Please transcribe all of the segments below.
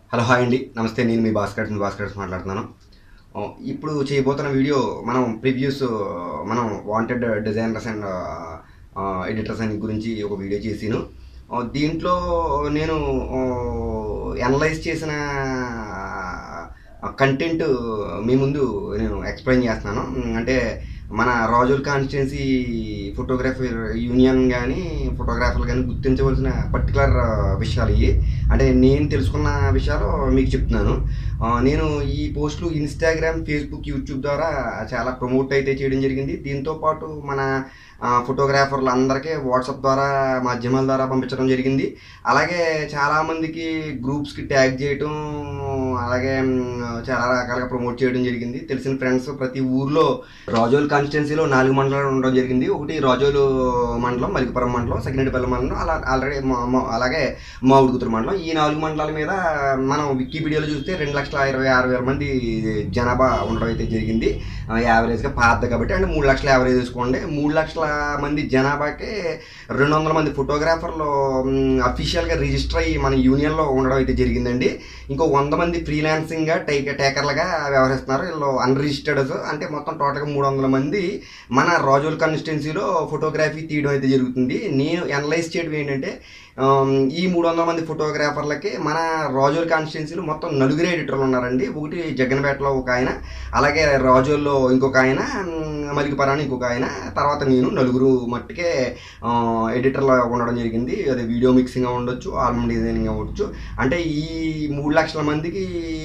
hello hi అండి నమస్తే నేను మీ భాస్కర్ మీ భాస్కర్ మాట్లాడుతున్నాను ఆ, ఇప్పుడు చేయబోతున్న వీడియో మనం ప్రివ్యూస్ మనం వాంటెడ్ డిజైనర్స్ అండ్ ఎడిటర్స్ అని గురించి ఒక వీడియో చేసాను ఆ, దీంట్లో నేను అనలైజ్ చేసిన కంటెంట్ మీ ముందు నేను ఎక్స్ప్లెయిన్ చేస్తున్నాను ఉమ్, అంటే మన రాజుల్ కాన్స్టిట్యున్సీ ఫోటోగ్రఫీ యూనియన్ కానీ ఫోటోగ్రాఫర్లు కానీ గుర్తించవలసిన పర్టికులర్ విషయాలు ఇవి అంటే నేను తెలుసుకున్న విషయాలు మీకు చెప్తున్నాను ఆ, నేను ఈ పోస్టులు ఇన్స్టాగ్రామ్ ఫేస్బుక్ యూట్యూబ్ ద్వారా చాలా ప్రమోట్ అయితే చేయడం జరిగింది దీంతో పాటు మన ఆ, ఫోటోగ్రాఫర్లు అందరికీ వాట్సాప్ ద్వారా మాధ్యమాల ద్వారా పంపించడం జరిగింది అలాగే చాలామందికి గ్రూప్స్కి ట్యాగ్ చేయటం అలాగే మ్, చాలా రకాలుగా ప్రమోట్ చేయడం జరిగింది తెలిసిన ఫ్రెండ్స్ ప్రతి ఊర్లో రాజోల్ కాన్స్టిట్యున్సీలో నాలుగు మండలాలు ఉండడం జరిగింది ఒకటి రాజోలు మండలం మలికపురం మండలం సకినేటిపల్లి మండలం అలా ఆల్రెడీ అలాగే మామిడికుతురు మండలం ఈ నాలుగు మండలాల మీద మనం వికీపీడియాలో చూస్తే రెండు లక్షల ఇరవై ఆరు వేల మంది జనాభా ఉండడం అయితే జరిగింది ఆ, యావరేజ్గా పాత కాబట్టి అంటే మూడు లక్షల యావరేజ్ తీసుకోండి మూడు లక్షల మంది జనాభాకి రెండు వందల మంది ఫోటోగ్రాఫర్లు అఫీషియల్గా రిజిస్టర్ అయ్యి మన యూనియన్లో ఉండడం అయితే జరిగిందండి ఇంకో వంద మంది ఫ్రీలాన్సింగ్గా టేక్ టేకర్లుగా వ్యవహరిస్తున్నారు వీళ్ళు అన్రిజిస్టర్డ్స్ అంటే మొత్తం టోటల్గా మూడు వందల మంది మన రాజోల్ కాన్స్టిట్యున్సీలో ఫోటోగ్రఫీ తీయడం అయితే జరుగుతుంది నేను అనలైజ్ చేయడం ఏంటంటే ఆమ్, ఈ మూడు వందల మంది ఫోటోగ్రాఫర్లకి మన రాజోల్ కాన్స్టిట్యున్సీలో మొత్తం నలుగురే ఎడిటర్లు ఉన్నారండి ఒకటి జగన్పేటలో ఒక ఆయన అలాగే రాజోల్లో ఇంకొక ఆయన మ్, మలికిపరాని ఇంకొక ఆయన తర్వాత నేను నలుగురు మట్టుకే ఆ, ఎడిటర్లు ఉండడం జరిగింది అది వీడియో మిక్సింగ్ ఉండొచ్చు ఆల్బమ్ డిజైనింగ్ అవ్వచ్చు అంటే ఈ మూడు లక్షల మందికి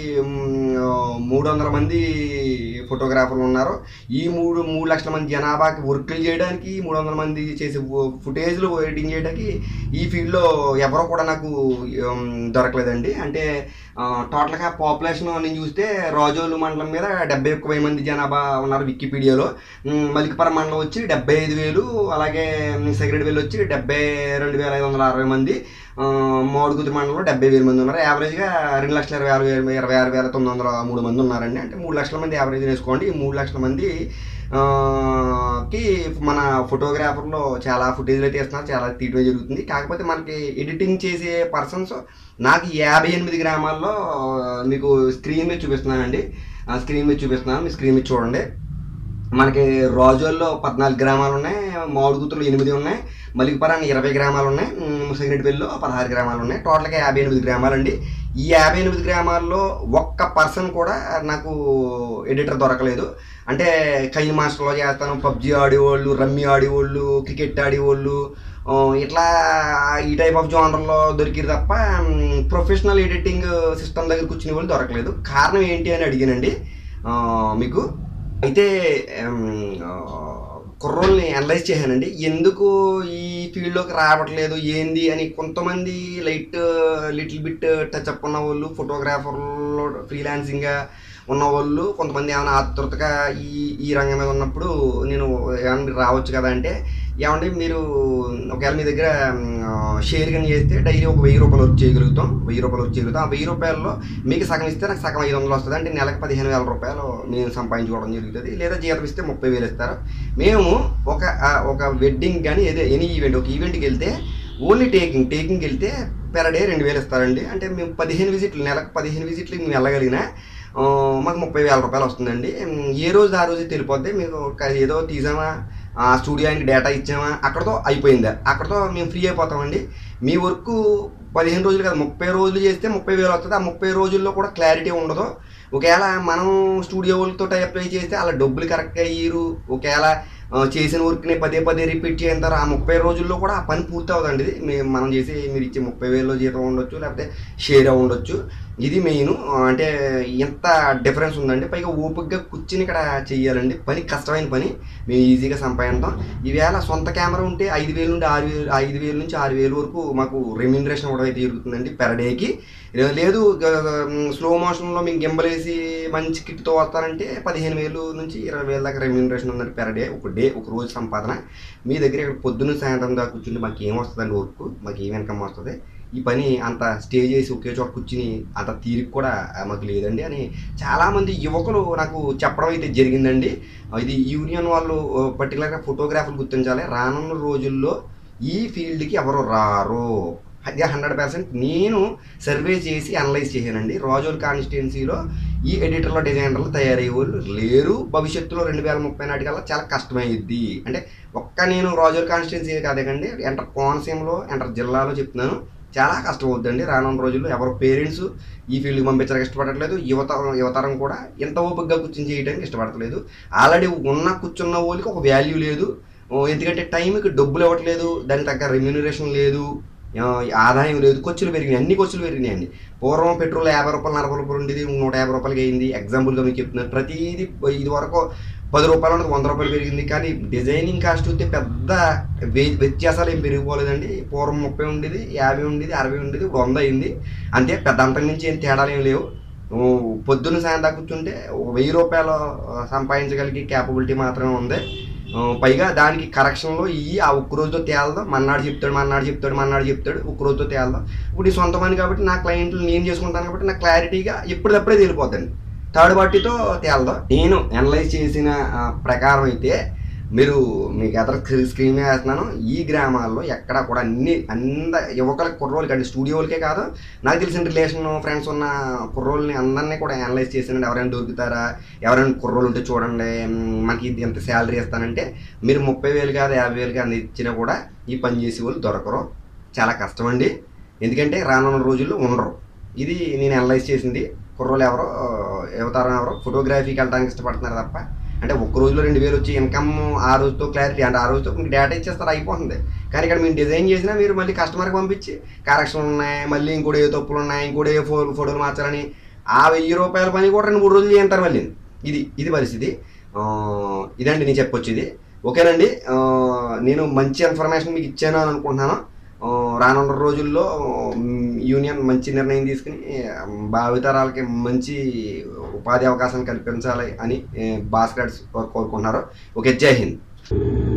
మ్, ఆ, మూడు వందల మంది ఫోటోగ్రాఫర్లు ఉన్నారు ఈ మూడు మూడు లక్షల మంది జనాభాకి వర్కులు చేయడానికి మూడు వందల మంది చేసే ఫుటేజ్లు ఎడిటింగ్ చేయడానికి ఈ ఫీల్డ్లో ఎవరో కూడా నాకు ఉమ్, దొరకలేదండి అంటే ఆ, టోటల్గా పాపులేషన్ నేను చూస్తే రాజోలు మండలం మీద డెబ్బై ఒక్క వెయ్యి మంది జనాభా ఉన్నారు వికీపీడియాలో ఉమ్, మలికిపురం మండలం వచ్చి డెబ్బై ఐదు వేలు అలాగే సెక్రటరీ వేలు వచ్చి డెబ్బై రెండు వేల ఐదు వందల అరవై మంది ఆ, మామిడికుతురు మండలంలో డెబ్బై వేల మంది ఉన్నారు యావరేజ్గా రెండు లక్షల ఇరవై ఆరు వేల ఇరవై ఆరు వేల తొమ్మిది వందల మూడు మంది ఉన్నారండి అంటే మూడు లక్షల మంది యావరేజ్ వేసుకోండి ఈ మూడు లక్షల మంది ఆ, కి మన ఫోటోగ్రాఫర్లో చాలా ఫుటేజ్లు అయితే ఇస్తున్నారు చాలా తీయడం జరుగుతుంది కాకపోతే మనకి ఎడిటింగ్ చేసే పర్సన్స్ నాకు యాభై ఎనిమిది గ్రామాల్లో మీకు స్క్రీన్ మీద చూపిస్తున్నానండి ఆ స్క్రీన్ మీద చూపిస్తున్నాను మీ స్క్రీన్ మీద చూడండి మనకి రాజోల్లో పద్నాలుగు గ్రామాలు ఉన్నాయి మామిడిగుతులు ఎనిమిది ఉన్నాయి మలికిపురాన్ని ఇరవై గ్రామాలు ఉన్నాయి సెగ్రెట్పల్లిలో పదహారు గ్రామాలు ఉన్నాయి టోటల్గా యాభై ఎనిమిది గ్రామాలు అండి ఈ యాభై ఎనిమిది గ్రామాల్లో ఒక్క పర్సన్ కూడా నాకు ఎడిటర్ దొరకలేదు అంటే కై మాస్టర్లో చేస్తాను పబ్జి ఆడేవాళ్ళు రమ్మీ ఆడేవాళ్ళు క్రికెట్ ఆడేవాళ్ళు ఆ, ఇట్లా ఈ టైప్ ఆఫ్ జోనర్లో దొరికిరు తప్ప ప్రొఫెషనల్ ఎడిటింగ్ సిస్టమ్ దగ్గర కూర్చునే వాళ్ళు దొరకలేదు కారణం ఏంటి అని అడిగానండి ఆ, మీకు అయితే ఉమ్, ఆ, కుర్రోల్ని అనలైజ్ చేశానండి ఎందుకు ఈ ఫీల్డ్లోకి రావట్లేదు ఏంది అని కొంతమంది light little bit touch up ఉన్న వాళ్ళు ఫోటోగ్రాఫర్లు ఫ్రీలాన్సింగ్గా ఉన్న వాళ్ళు కొంతమంది ఏమైనా ఆతృతగా ఈ ఈ రంగం మీద ఉన్నప్పుడు నేను ఏమన్నా మీరు రావచ్చు కదా అంటే ఏమండి మీరు ఒకవేళ మీ దగ్గర షేర్ కానీ చేస్తే డైలీ ఒక వెయ్యి రూపాయలు వర్క్ చేయగలుగుతాం వెయ్యి రూపాయలు వర్క్ చేయగలుగుతాం ఆ వెయ్యి రూపాయల్లో మీకు సగం ఇస్తే నాకు సగం ఐదు వందలు వస్తుంది అంటే నెలకు పదిహేను వేల రూపాయలు నేను సంపాదించుకోవడం జరుగుతుంది లేదా జీతం ఇస్తే ముప్పై వేలు ఇస్తారు మేము ఒక ఆ, ఒక వెడ్డింగ్ కానీ ఏదో ఎనీ ఈవెంట్ ఒక ఈవెంట్కి వెళ్తే ఓన్లీ టేకింగ్ టేకింగ్కి వెళ్తే పెర్ డే రెండు వేలు ఇస్తారండి అంటే మేము పదిహేను విజిట్లు నెలకు పదిహేను విజిట్లు మేము వెళ్ళగలిగినా ఆ, మాకు ముప్పై వేల రూపాయలు వస్తుందండి ఉమ్, ఏ రోజు ఆ రోజు తెలిపోద్ది మీకు ఒక ఏదో తీసామా ఆ స్టూడియోకి డేటా ఇచ్చామా అక్కడతో అయిపోయిందా అక్కడతో మేము ఫ్రీ అయిపోతామండి మీ వర్క్ పదిహేను రోజులు కాదు ముప్పై రోజులు చేస్తే ముప్పై వేలు వస్తుంది ఆ ముప్పై రోజుల్లో కూడా క్లారిటీ ఉండదు ఒకవేళ మనం స్టూడియో వాళ్ళతో టైప్ చేస్తే అలా డబ్బులు కరెక్ట్గా ఇయ్యరు ఒకవేళ ఆ, చేసిన వర్క్ని పదే పదే రిపీట్ చేయంతారు ఆ ముప్పై రోజుల్లో కూడా ఆ పని పూర్తి అవుతుందండి ఇది మేము మనం చేసి మీరు ఇచ్చే ముప్పై వేలలో జీతం ఉండొచ్చు లేకపోతే షేర్ ఉండొచ్చు ఇది మెయిన్ అంటే ఎంత డిఫరెన్స్ ఉందండి పైగా ఓపికగా కూర్చుని ఇక్కడ చెయ్యాలండి పని కష్టమైన పని మేము ఈజీగా సంపాదిస్తాం ఈవేళ సొంత కెమెరా ఉంటే ఐదు వేలు నుండి ఆరు వేలు ఐదు వేలు నుంచి ఆరు వేలు వరకు మాకు రెమ్యూనరేషన్ కూడా అయితే జరుగుతుందండి పెర్ డేకి లేదు స్లో మోషన్లో మేము గింబలేసి మంచి కిట్తో వస్తారంటే పదిహేను వేలు నుంచి ఇరవై వేల దాకా రెమ్యూనరేషన్ ఉందండి పెర్ డే ఒక డే ఒక రోజు సంపాదన మీ దగ్గర ఇక్కడ పొద్దున్న సాయంత్రం దాకా కూర్చుంటే మాకు ఏం వస్తుందండి వర్క్ మాకు ఏం ఇన్కమ్ వస్తుంది ఈ పని అంత స్టే చేసి ఒకే చోట కూర్చుని అంత తీరిక కూడా మాకు లేదండి అని చాలామంది యువకులు నాకు చెప్పడం అయితే జరిగిందండి ఇది యూనియన్ వాళ్ళు పర్టికులర్గా ఫోటోగ్రాఫర్లు గుర్తించాలి రానున్న రోజుల్లో ఈ ఫీల్డ్కి ఎవరు రారు అదే హండ్రెడ్ పర్సెంట్ నేను సర్వే చేసి అనలైజ్ చేశానండి రాజోల్ కాన్స్టిట్యున్సీలో ఈ ఎడిటర్లో డిజైనర్లు తయారయ్యే వాళ్ళు లేరు భవిష్యత్తులో రెండు వేల ముప్పై నాటికల్లా చాలా కష్టమైద్ది అంటే ఒక్క నేను రాజోల్ కాన్స్టిట్యున్సీ కాదేకండి ఎంటర్ కోనసీమలో ఎంటర్ జిల్లాలో చెప్తున్నాను చాలా కష్టం అవుతుందండి రానున్న రోజుల్లో ఎవరు పేరెంట్స్ ఈ ఫీల్డ్కి పంపించడానికి ఇష్టపడట్లేదు యువత యువతరం కూడా ఎంత ఓపికగా కూర్చొని చేయడానికి ఇష్టపడట్లేదు ఆల్రెడీ ఉన్న కూర్చున్న వాళ్ళకి ఒక వాల్యూ లేదు ఓ, ఎందుకంటే టైంకి డబ్బులు ఇవ్వట్లేదు దానికి తగ్గ రెమ్యూనరేషన్ లేదు ఆ, ఆదాయం లేదు ఖర్చులు పెరిగినాయి అన్ని ఖర్చులు పెరిగినాయండి పూర్వం పెట్రోల్ యాభై రూపాయలు నలభై రూపాయలు ఉండేది నూట యాభై రూపాయలకి అయింది ఎగ్జాంపుల్గా మీకు చెప్తున్నాను ప్రతిదీ ఇది వరకు పది రూపాయలు ఉన్నది వంద రూపాయలు పెరిగింది కానీ డిజైనింగ్ కాస్ట్ వస్తే పెద్ద వే- వ్యత్యాసాలు ఏం పెరిగిపోలేదండి పూర్వం ముప్పై ఉండేది యాభై ఉండేది అరవై ఉండేది ఇప్పుడు వంద అయింది అంతే పెద్ద అంతకు నుంచి ఏం తేడాలు ఏం లేవు ఓ, పొద్దున్న సాయం దాకా కూర్చుంటే ఒక వెయ్యి రూపాయలు ఆ, సంపాదించగలిగే క్యాపబిలిటీ మాత్రమే ఉంది ఆ, పైగా దానికి కరెక్షన్లో ఇవి ఆ ఒక్క రోజుతో తేలదు మన్నాడు చెప్తాడు మన్నాడు చెప్తాడు మన్నాడు చెప్తాడు ఒక్క రోజుతో తేలదు ఇప్పుడు ఈ సొంత పని కాబట్టి నా క్లయింట్లు నేను చేసుకుంటాను కాబట్టి నాకు క్లారిటీగా ఎప్పటికప్పుడే తెలిపోద్దండి థర్డ్ పార్టీతో తేలదు నేను అనలైజ్ చేసిన ఆ, ప్రకారం అయితే మీరు మీకు ఎదర స్క్రీన్ మీద వేస్తున్నాను ఈ గ్రామాల్లో ఎక్కడ కూడా అన్ని అంద యువకులకి కుర్రోళ్ళకి అంటే స్టూడియోలకే కాదు నాకు తెలిసిన రిలేషన్ ఫ్రెండ్స్ ఉన్న కుర్రోళ్ళని అందరినీ కూడా అనలైజ్ చేసానండి ఎవరైనా దొరుకుతారా ఎవరైనా కుర్రోళ్ళు ఉంటే చూడండి మ్, మనకి ఇది ఎంత శాలరీ ఇస్తానంటే మీరు ముప్పై వేలు కాదు యాభై వేలు కాదు ఇచ్చినా కూడా ఈ పని చేసే వాళ్ళు దొరకరు చాలా కష్టం అండి ఎందుకంటే రానున్న రోజుల్లో ఉండరు ఇది నేను అనలైజ్ చేసింది కుర్రోళ్ళు ఎవరో యువతరం ఎవరో ఫోటోగ్రఫీకి వెళ్ళడానికి ఇష్టపడుతున్నారు తప్ప అంటే ఒక్క రోజులో రెండు వేలు వచ్చి ఇన్కమ్ ఆ రోజుతో క్లారిటీ అంటే ఆ రోజుతో మీకు డేటా ఇచ్చేస్తారు అయిపోతుంది కానీ ఇక్కడ మీరు డిజైన్ చేసినా మీరు మళ్ళీ కస్టమర్కి పంపించి కరెక్షన్ ఉన్నాయి మళ్ళీ ఇంకోటి ఏ తప్పులు ఉన్నాయి ఇంకోటి ఏ ఫో ఫోటోలు మార్చాలని ఆ వెయ్యి రూపాయల పని కూడా రెండు మూడు రోజులు చేయంటారు మళ్ళీ ఇది ఇది పరిస్థితి ఆ, ఇదండి నేను చెప్పొచ్చేది ఓకేనండి ఆ, నేను మంచి ఇన్ఫర్మేషన్ మీకు ఇచ్చాను అని అనుకుంటున్నాను ఆ, రానున్న రోజుల్లో మ్, యూనియన్ మంచి నిర్ణయం తీసుకుని ఆ, భావితరాలకి మంచి ఉపాధి అవకాశాలు కల్పించాలి అని ఏ, భాస్కర్ కోరుకుంటున్నారు ఓకే జై హింద్